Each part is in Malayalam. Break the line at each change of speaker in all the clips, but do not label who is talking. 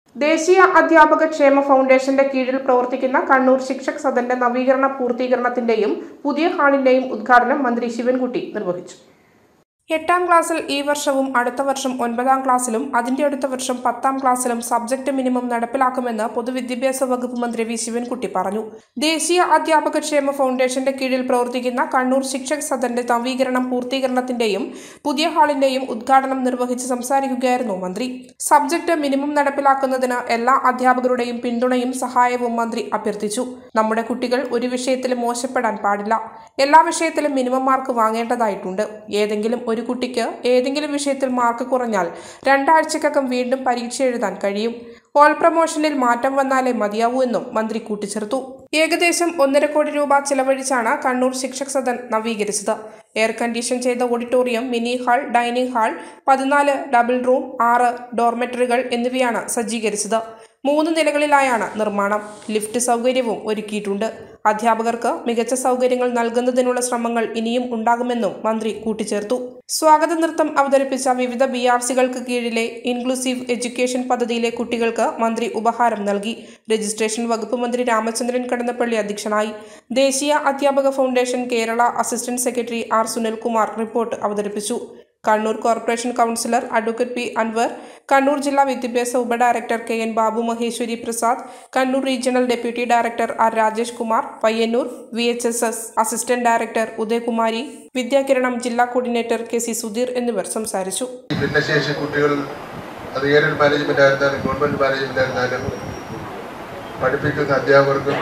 ദേശീയ അധ്യാപക ക്ഷേമ ഫൗണ്ടേഷന്റെ കീഴിൽ പ്രവർത്തിക്കുന്ന കണ്ണൂർ ശിക്ഷക് സദന്റെ നവീകരണ പൂർത്തീകരണത്തിന്റെയും പുതിയ ഹാളിന്റെയും ഉദ്ഘാടനം മന്ത്രി ശിവൻകുട്ടി നിർവഹിച്ചു എട്ടാം ക്ലാസ്സിൽ ഈ വർഷവും അടുത്ത വർഷം ഒൻപതാം ക്ലാസ്സിലും അതിന്റെ അടുത്ത വർഷം പത്താം ക്ലാസ്സിലും സബ്ജക്ട് മിനിമം നടപ്പിലാക്കുമെന്ന് പൊതുവിദ്യാഭ്യാസ വകുപ്പ് മന്ത്രി വി ശിവൻകുട്ടി പറഞ്ഞു ദേശീയ അധ്യാപക ക്ഷേമ ഫൗണ്ടേഷന്റെ കീഴിൽ പ്രവർത്തിക്കുന്ന കണ്ണൂർ ശിക്ഷക് സദന്റെ നവീകരണം പൂർത്തീകരണത്തിന്റെയും പുതിയ ഹാളിന്റെയും ഉദ്ഘാടനം നിർവഹിച്ച് സംസാരിക്കുകയായിരുന്നു മന്ത്രി സബ്ജക്ട് മിനിമം നടപ്പിലാക്കുന്നതിന് എല്ലാ അധ്യാപകരുടെയും പിന്തുണയും സഹായവും മന്ത്രി അഭ്യർത്ഥിച്ചു നമ്മുടെ കുട്ടികൾ ഒരു വിഷയത്തിലും മോശപ്പെടാൻ പാടില്ല എല്ലാ വിഷയത്തിലും മിനിമം മാർക്ക് വാങ്ങേണ്ടതായിട്ടുണ്ട് ഏതെങ്കിലും ഒരു കുട്ടിക്ക് ഏതെങ്കിലും വിഷയത്തിൽ മാർക്ക് കുറഞ്ഞാൽ രണ്ടാഴ്ചക്കകം വീണ്ടും പരീക്ഷ എഴുതാൻ കഴിയും ഓൾ പ്രൊമോഷനിൽ മാറ്റം വന്നാലേ മതിയാവൂ എന്നും മന്ത്രി കൂട്ടിച്ചേർത്തു ഏകദേശം ഒന്നര കോടി രൂപ ചെലവഴിച്ചാണ് കണ്ണൂർ ശിക്ഷക് സദൻ നവീകരിച്ചത് എയർ കണ്ടീഷൻ ചെയ്ത auditorium mini hall dining hall പതിനാല് ഡബിൾ റൂം ആറ് ഡോർമെറ്ററികൾ എന്നിവയാണ് സജ്ജീകരിച്ചത് മൂന്ന് നിലകളിലായാണ് നിർമ്മാണം ലിഫ്റ്റ് സൗകര്യവും ഒരുക്കിയിട്ടുണ്ട് അധ്യാപകർക്ക് മികച്ച സൗകര്യങ്ങൾ നൽകുന്നതിനുള്ള ശ്രമങ്ങൾ ഇനിയും ഉണ്ടാകുമെന്നും മന്ത്രി കൂട്ടിച്ചേർത്തു സ്വാഗത നൃത്തം അവതരിപ്പിച്ച വിവിധ ബി ആർ സികൾക്ക് കീഴിലെ ഇൻക്ലൂസീവ് എഡ്യൂക്കേഷൻ പദ്ധതിയിലെ കുട്ടികൾക്ക് മന്ത്രി ഉപഹാരം നൽകി രജിസ്ട്രേഷൻ വകുപ്പ് മന്ത്രി രാമചന്ദ്രൻ കടന്നപ്പള്ളി അധ്യക്ഷനായി ദേശീയ അധ്യാപക foundation Kerala assistant secretary R Sunilkumar report അവതരിപ്പിച്ചു Kannur corporation councillor advocate P Anwar Kannur ജില്ലാ വിദ്യാഭ്യാസ ഉപഡയറക്ടർ K N Babu Maheshwari Prasad Kannur regional deputy director R Rajesh Kumar Payyanur V H S S assistant director Udayakumari Vidyakiranam ജില്ലാ കോർഡിനേറ്റർ കെ സി സുധീർ എന്നിവർ സംസാരിച്ചു
ഭിന്നശേഷി കുട്ടികൾ അത് ഏതൊരു മാനേജ്മെന്റ് ആയിരുന്നാലും ഗവൺമെന്റ് മാനേജ്മെന്റ് ആയിരുന്നാലും പഠിപ്പിക്കുന്ന അധ്യാപകർക്കും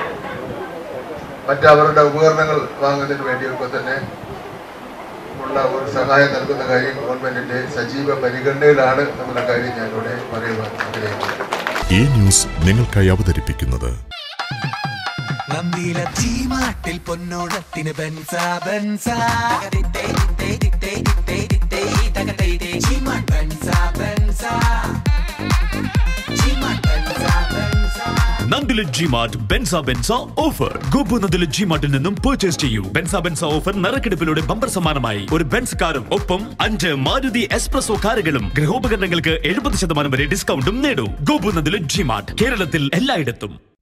മറ്റവരുടെ ഉപകരണങ്ങൾ വാങ്ങുന്നതിന് വേണ്ടിയൊക്കെ തന്നെ ഉള്ള ഒരു സഹായം നൽകുന്ന കാര്യം ഗവൺമെന്റിന്റെ സജീവ പരിഗണനയിലാണ് എന്നുള്ള കാര്യം ഞാനിവിടെ പറയുവാൻ ആഗ്രഹിക്കുന്നു
ഈ ന്യൂസ് നിങ്ങൾക്കായി അവതരിപ്പിക്കുന്നത്
നന്ദിയിലെ ചീമാട്ടിൽ പൊന്നോണത്തിന് ബെൻസ ബെൻസ ചീമാട്ട് ബെൻസ ബെൻസ ചീമാട്ട് ബെൻസ ബെൻസ
നന്ദിലെ ജിമാർട്ട് ബെൻസ ബെൻസ ഓഫർ ഗോപു നന്ദിലെ ജിമാർട്ടിൽ നിന്നും പർച്ചേസ് ചെയ്യൂ ബെൻസ ബെൻസ ഓഫർ നറുക്കെടുപ്പിലൂടെ ബമ്പർ സമ്മാനമായി ഒരു ബെൻസ് കാറും ഒപ്പം അഞ്ച് മാരുതി എക്സ്പ്രസോ കാറുകളും ഗൃഹോപകരണങ്ങൾക്ക് എഴുപത് ശതമാനം വരെ ഡിസ്കൗണ്ടും നേടൂ ഗോപു നന്ദിലെ ജിമാർട്ട് കേരളത്തിൽ എല്ലായിടത്തും